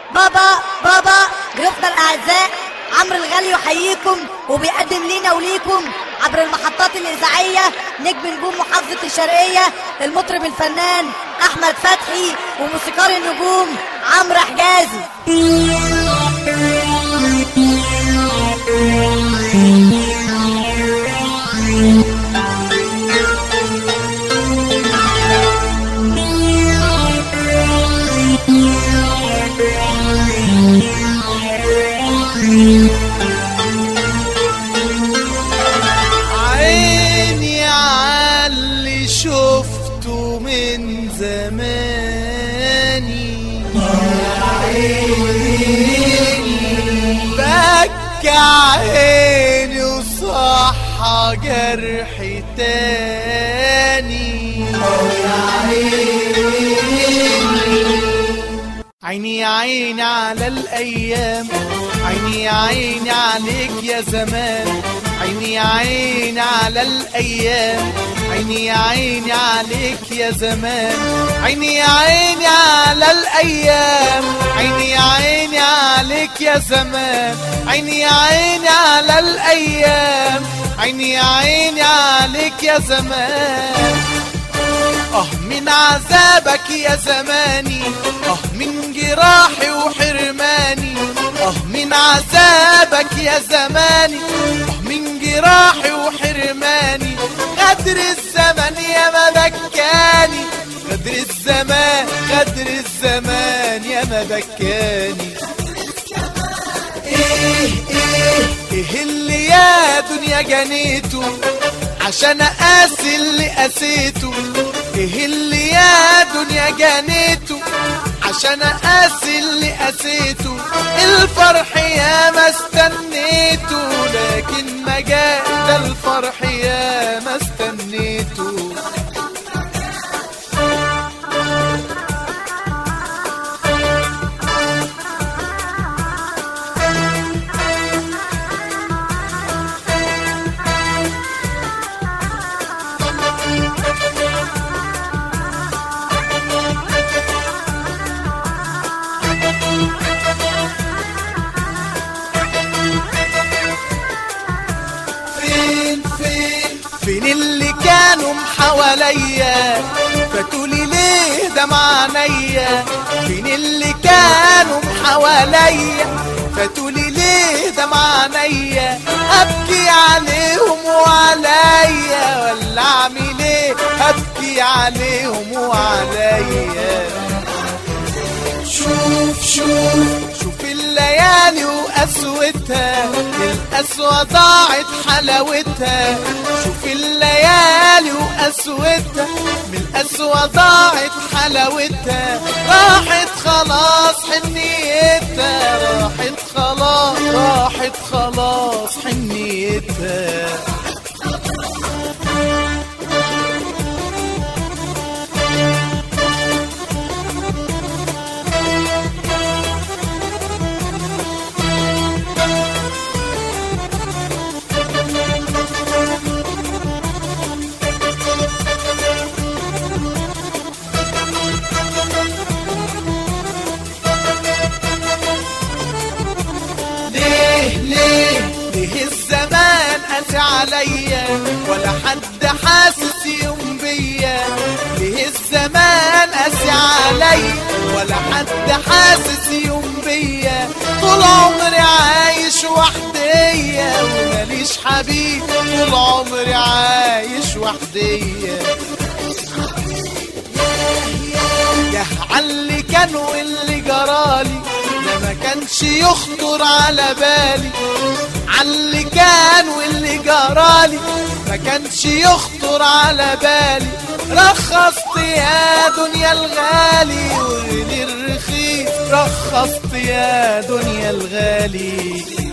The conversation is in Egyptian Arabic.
بابا بابا ضيوفنا الاعزاء عمرو الغالي يحييكم وبيقدم لينا وليكم عبر المحطات الاذاعيه نجم نجوم محافظه الشرقيه المطرب الفنان احمد فتحي وموسيقار النجوم عمرو حجازي عيني عاللي شفته من زماني بكى عيني وصح جرح تاني عيني يا عيني على الأيام عيني يا عيني عليك يا زمان عيني يا عيني على الأيام عيني يا عيني عليك يا زمان عيني يا عيني على الأيام عيني يا عيني عليك يا زمان عيني يا عيني على الأيام عيني يا عيني عليك يا زمان اه من عذابك يا زماني اه من جراحي وحرماني اه من عذابك يا زماني اه من جراحي وحرماني غدر الزمن يا ما بكاني غدر الزمان غدر الزمان يا ما بكاني ايه ايه ايه اللي يا دنيا جنيته عشان اقاسي اللي قاسيته ايه اللي يا دنيا جنيته عشان اقاسي اللي قاسيته الفرح يا ما استنيته لكن ما جاء ده الفرح يا ما استنيته فين فين فين اللي كانوا حواليا فتقولي ليه ده معنيا فين اللي كانوا حواليا فتقولي ليه ده معنيا ابكي عليهم وعليا ولا اعمل ايه ابكي عليهم وعليا شوف شوف شوف الليالي وقسوتها القسوة ضاعت حلاوتها شوف الليالي وقسوتها من القسوة ضاعت حلاوتها راحت خلاص حنيتها راحت خلاص راحت خلاص حنيتها ليه ليه ليه الزمان قاسي عليا ولا حد حاسس يوم بيا ليه الزمان قاسي عليا ولا حد حاسس يوم بيا طول عمري عايش وحديا وماليش حبيب طول عمري عايش وحديا يا عاللي كان واللي جرالي ده ما كانش يخطر على بالي عاللي كان واللي جرالي ما كانش يخطر على بالي رخصت يا دنيا الغالي وغلي الرخيص رخصت يا دنيا الغالي